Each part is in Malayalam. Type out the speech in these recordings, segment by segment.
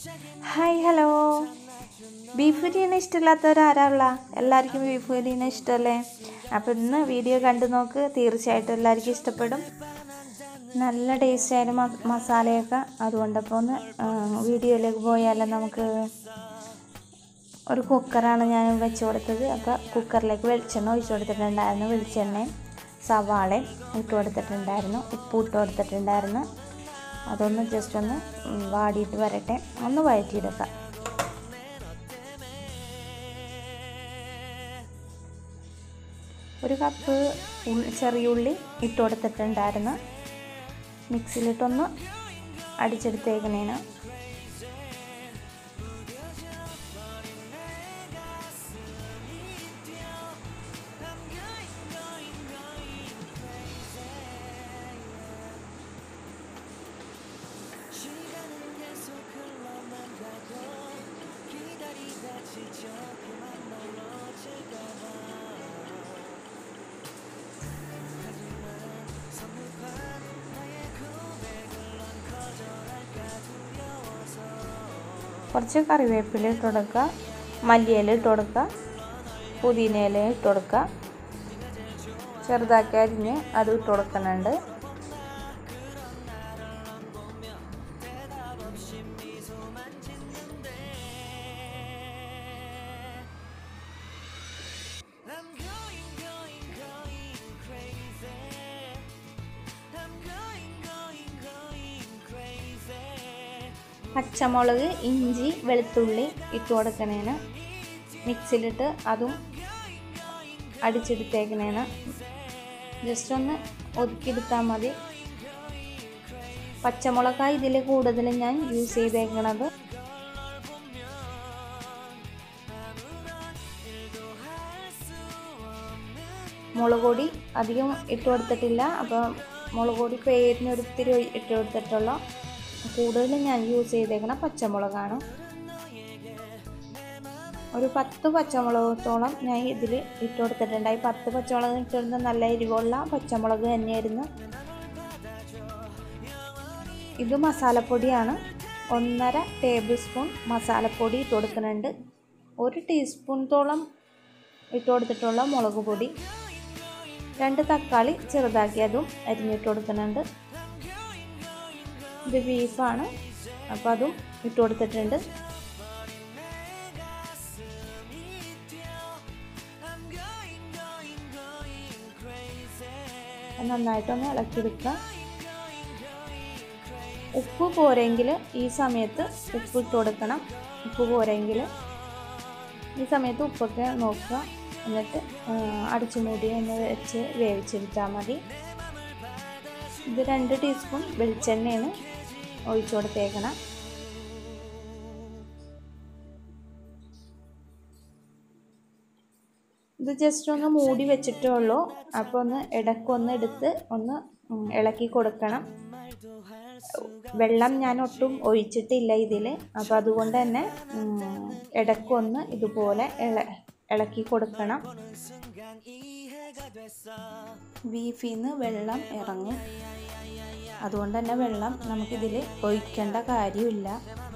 ഹായ് ഹലോ ബീഫ് ബിരിയാണി ഇഷ്ടമില്ലാത്തവരാരാള്ള എല്ലാവർക്കും ബീഫ് ബിരിയാണി ഇഷ്ടമല്ലേ അപ്പോൾ ഇന്ന് വീഡിയോ കണ്ടു നോക്ക് തീർച്ചയായിട്ടും എല്ലാവർക്കും ഇഷ്ടപ്പെടും നല്ല ടേസ്റ്റ് ആയിരുന്നു മ- മസാലയൊക്കെ അതുകൊണ്ടപ്പോൾ ഒന്ന് ആ, വീഡിയോയിലേക്ക് പോയാലോ നമുക്ക് ഒരു കുക്കറാണ് ഞാൻ വെച്ച് കൊടുത്തത് അപ്പോൾ കുക്കറിലേക്ക് വെളിച്ചെണ്ണ ഒഴിച്ച് കൊടുത്തിട്ടുണ്ടായിരുന്നു വെളിച്ചെണ്ണയും സവാളയും ഇട്ട് കൊടുത്തിട്ടുണ്ടായിരുന്നു ഉപ്പ് ഇട്ട് കൊടുത്തിട്ടുണ്ടായിരുന്നു അതൊന്ന് ജസ്റ്റ് ഒന്ന് ഉം, വാടിയിട്ട് വരട്ടെ ഒന്ന് വഴറ്റിയെടുക്കാം ഒരു കപ്പ് ഉള്ളി ചെറിയ ഉള്ളി ഇട്ട് കൊടുത്തിട്ടുണ്ടായിരുന്നു മിക്സിയിലിട്ടൊന്ന് അടിച്ചെടുത്തേക്കണേന് കുറച്ച് കറിവേപ്പില ഇട്ട് കൊടുക്കുക മല്ലിയില ഇട്ട് കൊടുക്കുക പുതിനയില ഇട്ട് കൊടുക്കുക ചെറുതാക്കി അരിഞ്ഞ് അത് ഇട്ട് കൊടുക്കുന്നുണ്ട് പച്ചമുളക് ഇഞ്ചി വെളുത്തുള്ളി ഇട്ട് കൊടുക്കണേന് മിക്സിയിലിട്ട് അതും അടിച്ചെടുത്തേക്കണേന് ജസ്റ്റ് ഒന്ന് ഒതുക്കിയെടുത്താൽ മതി പച്ചമുളകാണ് ഇതിൽ കൂടുതൽ ഞാൻ യൂസ് ചെയ്തേക്കണത് മുളക് പൊടി അധികം ഇട്ട് കൊടുത്തിട്ടില്ല അപ്പോൾ മുളക് പൊടി പേരിന് ഒരിത്തിരി ഇട്ട് കൊടുത്തിട്ടുള്ള കൂടുതലും ഞാൻ യൂസ് ചെയ്തേക്കണ പച്ചമുളകാണ് ഒരു പത്ത് പച്ചമുളകത്തോളം ഞാൻ ഇതിൽ ഇട്ട് കൊടുത്തിട്ടുണ്ടായി പത്ത് പച്ചമുളക് ഇട്ടിരുന്ന നല്ല എരിവുള്ള പച്ചമുളക് തന്നെയായിരുന്നു ഇത് മസാലപ്പൊടിയാണ് ഒന്നര ടേബിൾ സ്പൂൺ മസാലപ്പൊടി ഇട്ട് കൊടുക്കുന്നുണ്ട് ഒരു ടീസ്പൂൺത്തോളം ഇട്ട് കൊടുത്തിട്ടുള്ള മുളക് പൊടി രണ്ട് തക്കാളി ചെറുതാക്കി അതും അരിഞ്ഞിട്ട് കൊടുക്കുന്നുണ്ട് ഇത് ബീഫാണ് അപ്പോൾ അതും ഇട്ട് കൊടുത്തിട്ടുണ്ട് നന്നായിട്ടൊന്ന് ഇളക്കിയെടുക്കുക ഉപ്പ് പോരെങ്കിൽ ഈ സമയത്ത് ഉപ്പ് ഇട്ട് കൊടുക്കണം ഉപ്പ് പോരെങ്കിൽ ഈ സമയത്ത് ഉപ്പൊക്കെ നോക്കുക എന്നിട്ട് അടിച്ചു മൂടി ഒന്ന് വെച്ച് വേവിച്ചെടുത്താൽ മതി ഇത് രണ്ട് ടീസ്പൂൺ വെളിച്ചെണ്ണയാണ് ഒഴിച്ചു കൊടുത്തേക്കണം ഇത് ജസ്റ്റ് ഒന്ന് മൂടി വെച്ചിട്ടേ ഉള്ളൂ അപ്പോൾ ഒന്ന് ഇടയ്ക്കൊന്ന് എടുത്ത് ഒന്ന് ഉം, ഇളക്കി കൊടുക്കണം വെള്ളം ഞാൻ ഒട്ടും ഒഴിച്ചിട്ടില്ല ഇതിൽ അപ്പോൾ അതുകൊണ്ട് തന്നെ ഉം, ഇടയ്ക്കൊന്ന് ഇതുപോലെ ഇള ഇളക്കി കൊടുക്കണം ബീഫിൽ നിന്ന് വെള്ളം ഇറങ്ങും അതുകൊണ്ട് തന്നെ വെള്ളം നമുക്കിതിൽ ഒഴിക്കേണ്ട കാര്യമില്ല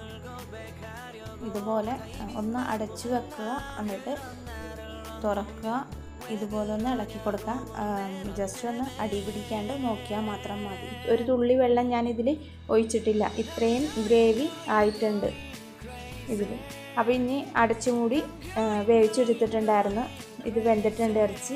ഇതുപോലെ ഒന്ന് അടച്ചു വെക്കുക എന്നിട്ട് തുറക്കുക ഇതുപോലെ ഒന്ന് ഇളക്കി കൊടുക്കാം ജസ്റ്റ് ഒന്ന് അടി പിടിക്കാണ്ട് നോക്കിയാൽ മാത്രം മതി ഒരു തുള്ളി വെള്ളം ഞാനിതിൽ ഒഴിച്ചിട്ടില്ല ഇത്രയും ഗ്രേവി ആയിട്ടുണ്ട് ഇതിൽ അപ്പോൾ ഇനി അടച്ചു മൂടി ആ, വേവിച്ചെടുത്തിട്ടുണ്ടായിരുന്നു ഇത് വെന്തിട്ടുണ്ട് ഇറച്ചി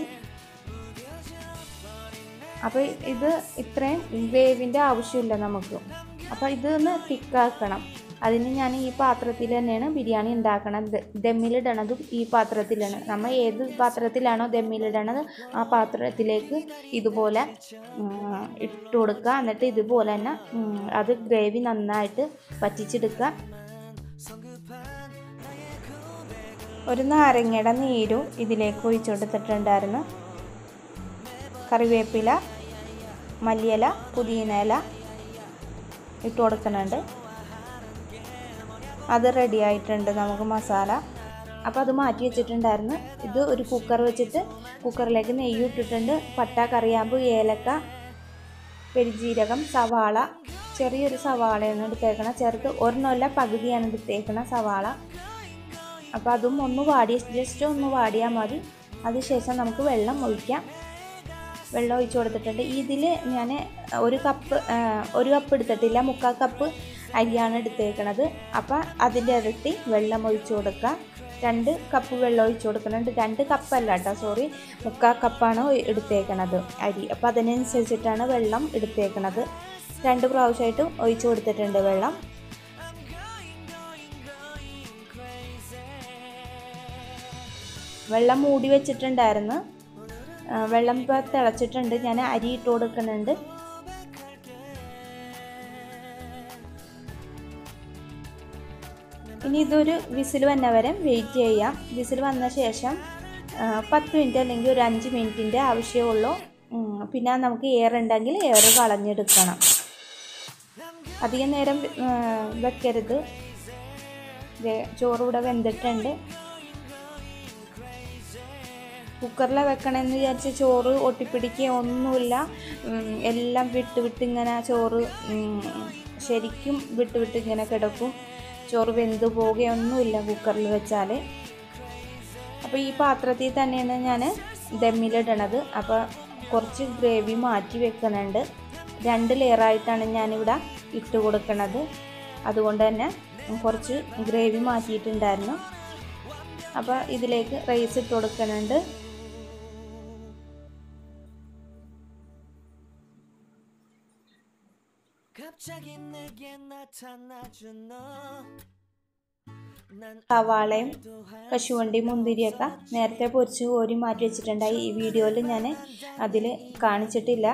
അപ്പോൾ ഇത് ഇത്രയും വേവിൻ്റെ ആവശ്യമില്ല നമുക്ക് അപ്പോൾ ഇതൊന്ന് തിക്കാക്കണം അതിന് ഞാൻ ഈ പാത്രത്തിൽ തന്നെയാണ് ബിരിയാണി ഉണ്ടാക്കണത് ദമ്മിലിടണതും ഈ പാത്രത്തിലാണ് നമ്മൾ ഏത് പാത്രത്തിലാണോ ദമ്മിലിടണത് ആ പാത്രത്തിലേക്ക് ഇതുപോലെ ഉം, ഇട്ട് കൊടുക്കുക എന്നിട്ട് ഇതുപോലെ തന്നെ ഉം, അത് ഗ്രേവി നന്നായിട്ട് പറ്റിച്ചെടുക്കുക ഒരു നാരങ്ങയുടെ നീരും ഇതിലേക്ക് ഒഴിച്ചു കൊടുത്തിട്ടുണ്ടായിരുന്നു കറിവേപ്പില മല്ലിയില പുതിന ഇല ഇട്ട് കൊടുക്കുന്നുണ്ട് അത് റെഡി ആയിട്ടുണ്ട് നമുക്ക് മസാല അപ്പോൾ അത് മാറ്റി വെച്ചിട്ടുണ്ടായിരുന്നു ഇത് ഒരു കുക്കർ വെച്ചിട്ട് കുക്കറിലേക്ക് നെയ്യ് ഇട്ടിട്ടുണ്ട് പട്ട കറിയാമ്പ് ഏലക്ക പെരിജീരകം സവാള ചെറിയൊരു സവാളയാണ് എടുത്തേക്കണം ചെറുത് ഒരെണ്ണമല്ല പകുതിയാണ് എടുത്തേക്കണ സവാള അപ്പോൾ അതും ഒന്ന് വാടി ജസ്റ്റ് ഒന്ന് വാടിയാൽ മതി അതിനുശേഷം നമുക്ക് വെള്ളം ഒഴിക്കാം വെള്ളം ഒഴിച്ച് കൊടുത്തിട്ടുണ്ട് ഇതിൽ ഞാൻ ഒരു കപ്പ് ഒരു കപ്പ് എടുത്തിട്ടില്ല മുക്കാൽ കപ്പ് അരിയാണ് എടുത്തേക്കണത് അപ്പോൾ അതിൻ്റെ ഇരട്ടി വെള്ളം ഒഴിച്ച് കൊടുക്കുക രണ്ട് കപ്പ് വെള്ളം ഒഴിച്ച് കൊടുക്കുന്നുണ്ട് രണ്ട് കപ്പല്ല കേട്ടോ സോറി മുക്കാൽ കപ്പാണ് എടുത്തേക്കണത് അരി അപ്പോൾ അതിനനുസരിച്ചിട്ടാണ് വെള്ളം എടുത്തേക്കണത് രണ്ട് പ്രാവശ്യമായിട്ട് ഒഴിച്ച് കൊടുത്തിട്ടുണ്ട് വെള്ളം വെള്ളം മൂടി വെച്ചിട്ടുണ്ടായിരുന്നു വെള്ളം ഇപ്പോൾ തിളച്ചിട്ടുണ്ട് ഞാൻ അരി ഇട്ട് കൊടുക്കുന്നുണ്ട് ഇനി ഇതൊരു വിസിൽ വന്ന വരെ വെയിറ്റ് ചെയ്യാം വിസിൽ വന്ന ശേഷം പത്ത് മിനിറ്റ് അല്ലെങ്കിൽ ഒരു അഞ്ച് മിനിറ്റിൻ്റെ ആവശ്യമുള്ളൂ പിന്നെ നമുക്ക് എയർ ഉണ്ടെങ്കിൽ എയർ കളഞ്ഞെടുക്കണം അധികം നേരം വെക്കരുത് ചോറ് ഇവിടെ വെന്തിട്ടുണ്ട് കുക്കറിൽ വെക്കണമെന്ന് വിചാരിച്ച് ചോറ് ഒട്ടിപ്പിടിക്കുക ഒന്നുമില്ല എല്ലാം വിട്ട് വിട്ട് ഇങ്ങനെ ചോറ് ശരിക്കും വിട്ട് വിട്ട് ഇങ്ങനെ കിടക്കും ചോറ് വെന്ത് പോവുകയൊന്നുമില്ല കുക്കറിൽ വെച്ചാൽ അപ്പോൾ ഈ പാത്രത്തിൽ തന്നെയാണ് ഞാൻ ദമ്മിലിടണത് അപ്പോൾ കുറച്ച് ഗ്രേവി മാറ്റി വെക്കുന്നുണ്ട് രണ്ട് ലെയറായിട്ടാണ് ഞാനിവിടെ ഇട്ട് കൊടുക്കുന്നത് അതുകൊണ്ട് തന്നെ കുറച്ച് ഗ്രേവി മാറ്റിയിട്ടുണ്ടായിരുന്നു അപ്പോൾ ഇതിലേക്ക് റൈസ് ഇട്ട് കൊടുക്കുന്നുണ്ട് സവാളയും കശുവണ്ടി മുന്തിരിയൊക്കെ നേരത്തെ പൊരിച്ച് കോരി മാറ്റി വെച്ചിട്ടുണ്ടായി ഈ വീഡിയോയിൽ ഞാൻ അതിൽ കാണിച്ചിട്ടില്ല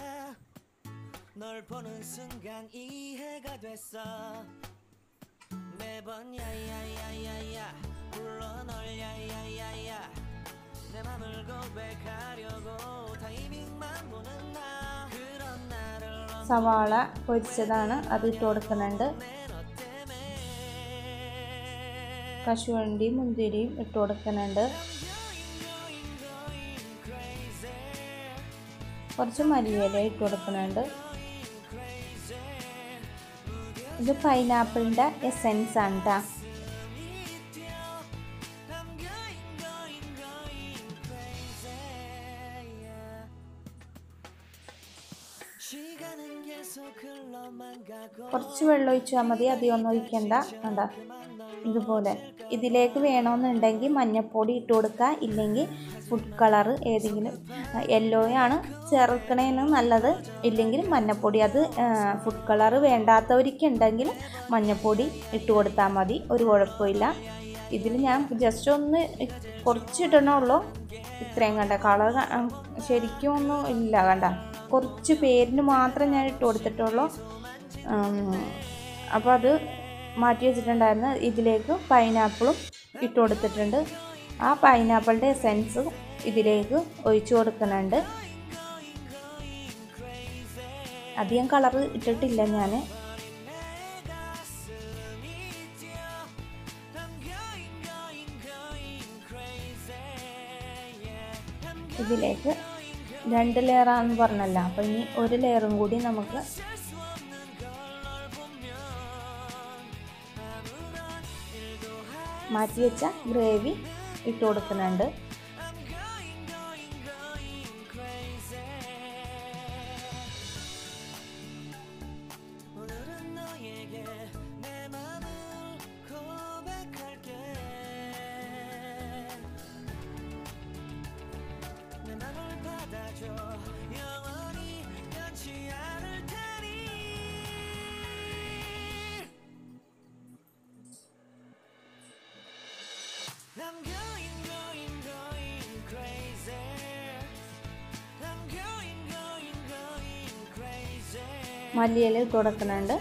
സവാള പൊരിച്ചതാണ് അത് ഇട്ട് കൊടുക്കുന്നുണ്ട് കശുവണ്ടിയും മുന്തിരിയും ഇട്ട് കൊടുക്കുന്നുണ്ട് കുറച്ച് മല്ലിയില ഇട്ട് കൊടുക്കുന്നുണ്ട് ഇത് പൈനാപ്പിളിൻ്റെ എസെൻസ് ആണ് കേട്ടോ കുറച്ച് വെള്ളം ഒഴിച്ചാൽ മതി അധികം ഒന്നും ഒഴിക്കണ്ട കണ്ട ഇതുപോലെ ഇതിലേക്ക് വേണമെന്നുണ്ടെങ്കിൽ മഞ്ഞൾപ്പൊടി ഇട്ട് കൊടുക്കുക ഇല്ലെങ്കിൽ ഫുഡ് കളർ ഏതെങ്കിലും യെല്ലോയാണ് ചേർക്കണേന് നല്ലത് ഇല്ലെങ്കിൽ മഞ്ഞൾപ്പൊടി അത് ഫുഡ് കളർ വേണ്ടാത്തവർക്ക് ഉണ്ടെങ്കിൽ മഞ്ഞൾപ്പൊടി ഇട്ട് കൊടുത്താൽ മതി ഒരു കുഴപ്പമില്ല ഇതിൽ ഞാൻ ജസ്റ്റ് ഒന്ന് കുറച്ച് ഇടണുള്ളൂ ഇത്രയും കണ്ട കളർ ശരിക്കും ഒന്നും ഇല്ല കണ്ട കുറച്ച് പേരിന് മാത്രം ഞാൻ ഇട്ട് കൊടുത്തിട്ടുള്ളൂ അപ്പോൾ അത് മാറ്റി വെച്ചിട്ടുണ്ടായിരുന്നു ഇതിലേക്ക് പൈനാപ്പിളും ഇട്ട് കൊടുത്തിട്ടുണ്ട് ആ പൈനാപ്പിളിൻ്റെ എസെൻസ് ഇതിലേക്ക് ഒഴിച്ചു കൊടുക്കുന്നുണ്ട് അധികം കളർ ഇട്ടിട്ടില്ല ഞാൻ ഇതിലേക്ക് രണ്ട് ലെയറാന്ന് പറഞ്ഞല്ലോ അപ്പോൾ ഇനി ഒരു ലെയറും കൂടി നമുക്ക് മാറ്റി വെച്ച ഗ്രേവി ഇട്ട് കൊടുക്കുന്നുണ്ട് I'm going, going, going crazy. I'm going, going, going crazy. മല്ലിയില ഇട്ട് കൊടുക്കുന്നുണ്ട്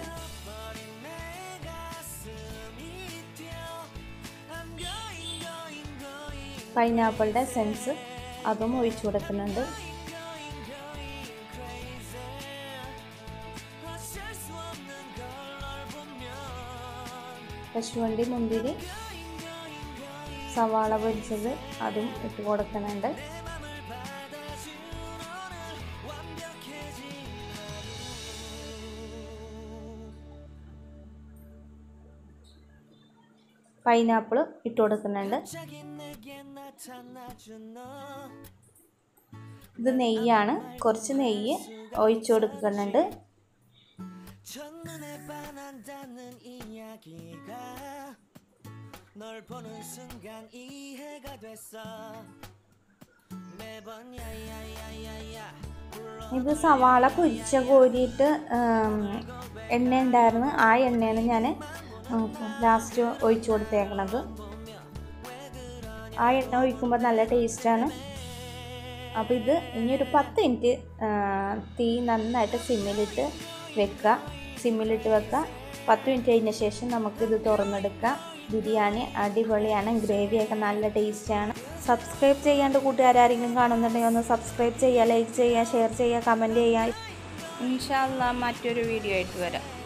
പൈനാപ്പിളിൻ്റെ സെൻസ് അതും ഒഴിച്ചു കൊടുക്കുന്നുണ്ട് കശുവണ്ടി മുന്തിരി സവാള പൊരിച്ചത് അതും ഇട്ട് കൊടുക്കുന്നുണ്ട് പൈനാപ്പിൾ ഇട്ട് കൊടുക്കുന്നുണ്ട് ഇത് നെയ്യാണ് കുറച്ച് നെയ്യ് ഒഴിച്ചു കൊടുക്കുന്നുണ്ട് 첫눈에 반한다는 이야기가 널 보는 순간 이해가 됐어 매번 야야야야야 ഇത് സവാള പൊരിച്ച കോരിയിട്ട് ഉം, എണ്ണ ഉണ്ടായിരുന്നു ആ എണ്ണയാണ് ഞാൻ ലാസ്റ്റ് ഒഴിച്ചു കൊടുത്തേക്കണത് ആ എണ്ണ ഒഴിക്കുമ്പോൾ നല്ല ടേസ്റ്റാണ് അപ്പോൾ ഇത് ഇനി ഒരു പത്ത് മിനിറ്റ് തീ നന്നായിട്ട് സിമ്മിലിട്ട് വെക്കുക സിമ്മിലിട്ട് വെക്കുക പത്ത് മിനിറ്റ് കഴിഞ്ഞ ശേഷം നമുക്കിത് തുറന്നെടുക്കാം ബിരിയാണി അടിപൊളിയാണ് ഗ്രേവിയൊക്കെ നല്ല ടേസ്റ്റാണ് സബ്സ്ക്രൈബ് ചെയ്യാണ്ട് കൂട്ടുകാരെങ്കിലും കാണുന്നുണ്ടെങ്കിൽ ഒന്ന് സബ്സ്ക്രൈബ് ചെയ്യുക ലൈക്ക് ചെയ്യുക ഷെയർ ചെയ്യുക കമൻറ്റ് ചെയ്യുക ഇൻഷാല്ല മറ്റൊരു വീഡിയോ ആയിട്ട് വരാം